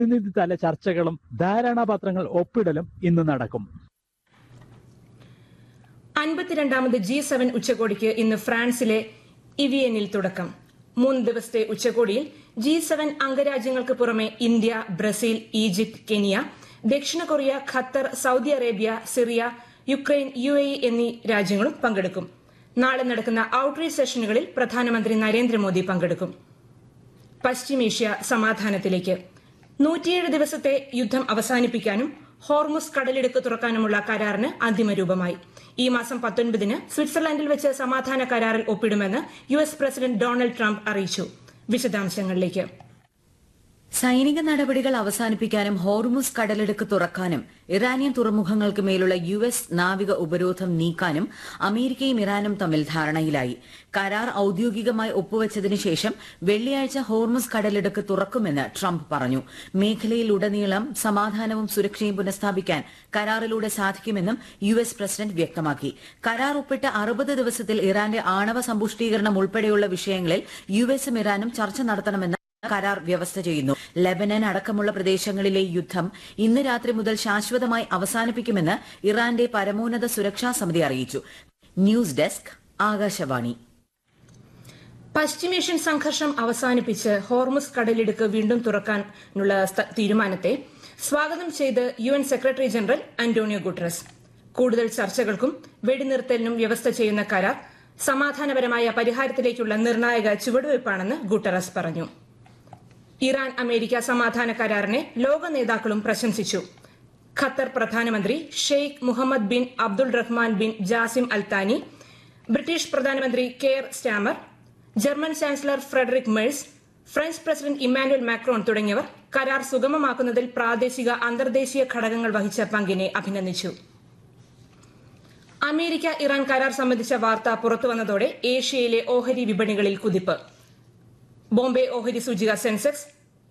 പ്രതിനിധിതല ചർച്ചകളും ധാരണാപത്രങ്ങൾ ഒപ്പിടലും ഇന്ന് നടക്കും അൻപത്തിരണ്ടാമത് ജി സെവൻ ഉച്ചകോടിക്ക് ഇന്ന് ഫ്രാൻസിലെ ഇവിയനിൽ തുടക്കം മൂന്ന് ദിവസത്തെ ഉച്ചകോടിയിൽ ജി സെവൻ അംഗരാജ്യങ്ങൾക്ക് പുറമെ ഇന്ത്യ ബ്രസീൽ ഈജിപ്ത് കെനിയ ദക്ഷിണ Korea Qatar Saudi Arabia Syria Ukraine U A എന്നീ രാജ്യങ്ങളും പങ്കെടുക്കും നാളെ നടക്കുന്ന ഔട്ട്റീച്ച് സെഷനുകളിൽ പ്രധാനമന്ത്രി നരേന്ദ്രമോദി പങ്കെടുക്കും പശ്ചിമേഷ്യ സമാധാനത്തിലേക്ക് നൂറ്റിയേഴ് ദിവസത്തെ യുദ്ധം അവസാനിപ്പിക്കാനും ഹോർമുസ് കടലിടുക്ക് തുറക്കാനുമുള്ള കരാറിന് അന്തിമ രൂപമായി ഈ മാസം പത്തൊൻപതിന് സ്വിറ്റ്സർലൻഡിൽ വെച്ച് സമാധാന കരാറിൽ ഒപ്പിടുമെന്ന് U S president Donald Trump അറിയിച്ചു വിശദാംശങ്ങളിലേക്ക് സൈനിക നടപടികൾ അവസാനിപ്പിക്കാനും ഹോർമുസ് കടലിടുക്ക് തുറക്കാനും ഇറാനിയൻ തുറമുഖങ്ങൾക്ക് മേലുള്ള യു എസ് നാവിക ഉപരോധം നീക്കാനും അമേരിക്കയും ഇറാനും തമ്മിൽ ധാരണയിലായി കരാർ ഔദ്യോഗികമായി ഒപ്പുവച്ചതിനു ശേഷം വെള്ളിയാഴ്ച ഹോർമുസ് കടലിടുക്ക് തുറക്കുമെന്ന് ട്രംപ് പറഞ്ഞു മേഖലയിലുടനീളം സമാധാനവും സുരക്ഷയും പുനഃസ്ഥാപിക്കാൻ കരാറിലൂടെ സാധിക്കുമെന്നും യു എസ് പ്രസിഡന്റ് വ്യക്തമാക്കി കരാർ ഒപ്പിട്ട അറുപത് ദിവസത്തിൽ ഇറാന്റെ ആണവ സമ്പുഷ്ടീകരണം ഉൾപ്പെടെയുള്ള വിഷയങ്ങളിൽ യു എസും ഇറാനും ചർച്ച നടത്തണമെന്ന് കരാർ വ്യവസ്ഥ ചെയ്യുന്നു ലെബനൻ അടക്കമുള്ള പ്രദേശങ്ങളിലെ യുദ്ധം ഇന്ന് രാത്രി മുതൽ ശാശ്വതമായി അവസാനിപ്പിക്കുമെന്ന് ഇറാന്റെ പരമോന്നത സുരക്ഷാ സമിതി അറിയിച്ചു ന്യൂസ് ഡെസ്ക് ആകാശവാണി പശ്ചിമേഷ്യൻ സംഘർഷം അവസാനിപ്പിച്ച് ഹോർമുസ് കടലിടുക്ക് വീണ്ടും തുറക്കാനുള്ള സ്ഥ- തീരുമാനത്തെ സ്വാഗതം ചെയ്ത് U N secretary general Antonio Guterres കൂടുതൽ ചർച്ചകൾക്കും വെടിനിർത്തലിനും വ്യവസ്ഥ ചെയ്യുന്ന കരാർ സമാധാനപരമായ പരിഹാരത്തിലേക്കുള്ള നിർണായക ചുവടുവയ്പ്പാണെന്ന് ഗുട്ടറസ് പറഞ്ഞു ഇറാൻ അമേരിക്ക സമാധാന കരാറിനെ ലോക നേതാക്കളും പ്രശംസിച്ചു ഖത്തർ പ്രധാനമന്ത്രി Sheikh Muhammad bin Abdul Rahman bin Jassim Al Thani British പ്രധാനമന്ത്രി Keir Starmer German chancellor Friedrich Merz French president Emmanuel Macron തുടങ്ങിയവർ കരാർ സുഗമമാക്കുന്നതിൽ പ്രാദേശിക അന്തർദേശീയ ഘടകങ്ങൾ വഹിച്ച പങ്കിനെ അഭിനന്ദിച്ചു അമേരിക്ക ഇറാൻ കരാർ സംബന്ധിച്ച വാർത്ത പുറത്തുവന്നതോടെ ഏഷ്യയിലെ ഓഹരി വിപണികളിൽ കുതിപ്പ് ബോംബെ ഓഹരി സൂചിക സെൻസെക്സ്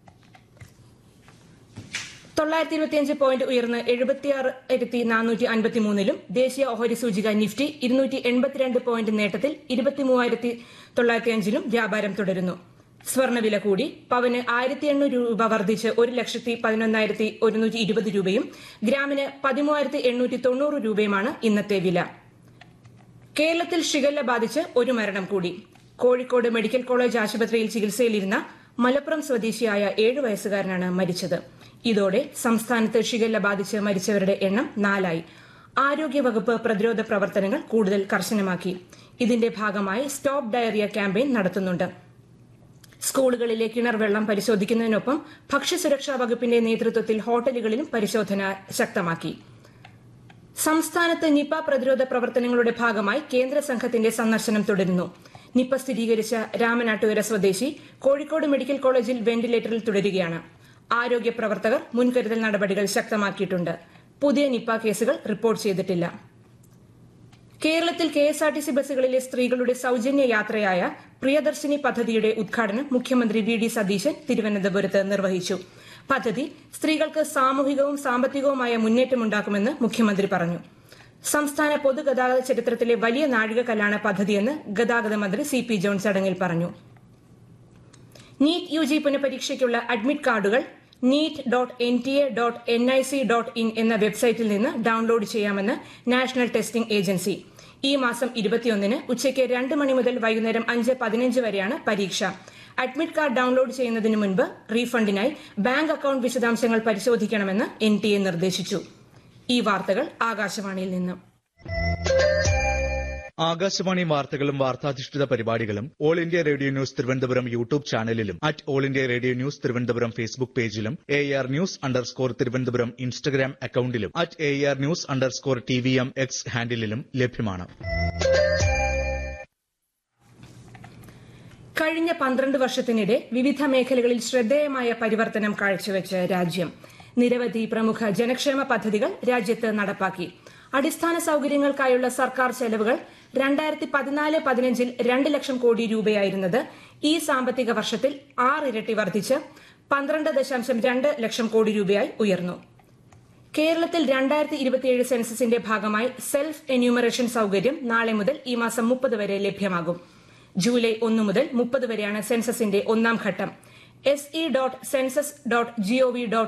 തൊള്ളായിരത്തി ഇരുപത്തിയഞ്ച് പോയിന്റ് ഉയർന്ന് എഴുപത്തിയാറായിരത്തി നാനൂറ്റി അൻപത്തിമൂന്നിലും ദേശീയ ഓഹരി സൂചിക നിഫ്റ്റി ഇരുന്നൂറ്റി എൺപത്തിരണ്ട് പോയിന്റ് നേട്ടത്തിൽ ഇരുപത്തിമൂവായിരത്തി തൊള്ളായിരത്തി അഞ്ചിലും വ്യാപാരം തുടരുന്നു സ്വർണ്ണവില കൂടി പവന് ആയിരത്തി എണ്ണൂറ് രൂപ വർദ്ധിച്ച് ഒരു ലക്ഷത്തി പതിനൊന്നായിരത്തി ഒരുന്നൂറ്റി ഇരുപത് രൂപയും ഗ്രാമിന് പതിമൂവായിരത്തി എണ്ണൂറ്റി തൊണ്ണൂറ് രൂപയുമാണ് ഇന്നത്തെ വില കേരളത്തിൽ ഷിഗല്ല ബാധിച്ച് ഒരു മരണം കൂടി കോഴിക്കോട് മെഡിക്കൽ കോളേജ് ആശുപത്രിയിൽ ചികിത്സയിലിരുന്ന മലപ്പുറം സ്വദേശിയായ ഏഴു വയസ്സുകാരനാണ് മരിച്ചത് ഇതോടെ സംസ്ഥാനത്ത് ഷിഗല്ല ബാധിച്ച് മരിച്ചവരുടെ എണ്ണം നാലായി ആരോഗ്യവകുപ്പ് പ്രതിരോധ പ്രവർത്തനങ്ങൾ കൂടുതൽ കർശനമാക്കി ഇതിന്റെ ഭാഗമായി സ്റ്റോപ്പ് ഡയറിയ ക്യാമ്പയിൻ നടത്തുന്നുണ്ട് സ്കൂളുകളിലെ കിണർ വെള്ളം പരിശോധിക്കുന്നതിനൊപ്പം ഭക്ഷ്യസുരക്ഷാ വകുപ്പിന്റെ നേതൃത്വത്തിൽ ഹോട്ടലുകളിലും പരിശോധന ശക്തമാക്കി സംസ്ഥാനത്ത് നിപ പ്രതിരോധ പ്രവർത്തനങ്ങളുടെ ഭാഗമായി കേന്ദ്ര സംഘത്തിന്റെ സന്ദർശനം തുടരുന്നു നിപ സ്ഥിരീകരിച്ച രാമനാട്ടുകര സ്വദേശി കോഴിക്കോട് മെഡിക്കൽ കോളേജിൽ വെന്റിലേറ്ററിൽ തുടരുകയാണ് ആരോഗ്യ പ്രവർത്തകർ മുൻകരുതൽ നടപടികൾ ശക്തമാക്കിയിട്ടുണ്ട് പുതിയ നിപ കേസുകൾ റിപ്പോർട്ട് ചെയ്തിട്ടില്ല കേരളത്തിൽ K S R T C ബസ്സുകളിലെ സ്ത്രീകളുടെ സൌജന്യ യാത്രയായ പ്രിയദർശിനി പദ്ധതിയുടെ ഉദ്ഘാടനം മുഖ്യമന്ത്രി വി ഡി സതീശൻ തിരുവനന്തപുരത്ത് നിർവഹിച്ചു പദ്ധതി സ്ത്രീകൾക്ക് സാമൂഹികവും സാമ്പത്തികവുമായ മുന്നേറ്റമുണ്ടാക്കുമെന്ന് മുഖ്യമന്ത്രി പറഞ്ഞു സംസ്ഥാന പൊതുഗതാഗത ചരിത്രത്തിലെ വലിയ നാഴികക്കല്ലാണ് പദ്ധതിയെന്ന് ഗതാഗത മന്ത്രി സി പി ജോൺ ചടങ്ങിൽ പറഞ്ഞു നീറ്റ് യു ജി പുനഃപരീക്ഷയ്ക്കുള്ള അഡ്മിറ്റ് കാർഡുകൾ NEET dot N T A dot N I C dot in എന്ന വെബ്സൈറ്റിൽ നിന്ന് ഡൌൺലോഡ് ചെയ്യാമെന്ന് നാഷണൽ ടെസ്റ്റിംഗ് ഏജൻസി ഈ മാസം ഇരുപത്തിയൊന്നിന് ഉച്ചയ്ക്ക് രണ്ട് മണി മുതൽ വൈകുന്നേരം അഞ്ച് പതിനഞ്ച് വരെയാണ് പരീക്ഷ അഡ്മിറ്റ് കാർഡ് ഡൌൺലോഡ് ചെയ്യുന്നതിന് മുൻപ് റീഫണ്ടിനായി ബാങ്ക് അക്കൌണ്ട് വിശദാംശങ്ങൾ പരിശോധിക്കണമെന്ന് എൻ ടി എ നിർദ്ദേശിച്ചു ഈ വാർത്തകൾ ആകാശവാണിയിൽ നിന്നും ആകാശവാണി വാർത്തകളും വാർത്താധിഷ്ഠിത പരിപാടികളും All India Radio news Thiruvananthapuram YouTube ചാനലിലും at All India Radio news Thiruvananthapuram Facebook പേജിലും A R news underscore Thiruvananthapuram Instagram അക്കൌണ്ടിലും at A R news underscore T V M X ഹാൻഡിലും ലഭ്യമാണ് കഴിഞ്ഞ പന്ത്രണ്ട് വർഷത്തിനിടെ വിവിധ മേഖലകളിൽ ശ്രദ്ധേയമായ പരിവർത്തനം കാഴ്ചവെച്ച രാജ്യം നിരവധി പ്രമുഖ ജനക്ഷേമ പദ്ധതികൾ രാജ്യത്ത് നടപ്പാക്കി അടിസ്ഥാന സൌകര്യങ്ങൾക്കായുള്ള സർക്കാർ ചെലവുകൾ രണ്ടായിരത്തി പതിനാല് പതിനഞ്ചിൽ രണ്ട് ലക്ഷം കോടി രൂപയായിരുന്നത് ഈ സാമ്പത്തിക വർഷത്തിൽ ആറിരട്ടി വർദ്ധിച്ച് പന്ത്രണ്ട് ദശാംശം രണ്ട് ലക്ഷം കോടി രൂപയായി ഉയർന്നു കേരളത്തിൽ രണ്ടായിരത്തി ഇരുപത്തിയേഴ് സെൻസസിന്റെ ഭാഗമായി സെൽഫ് എന്യൂമറേഷൻ സൌകര്യം നാളെ മുതൽ ഈ മാസം മുപ്പത് വരെ ലഭ്യമാകും ജൂലൈ ഒന്ന് മുതൽ മുപ്പത് വരെയാണ് സെൻസസിന്റെ ഒന്നാം ഘട്ടം S E dot census dot G O V dot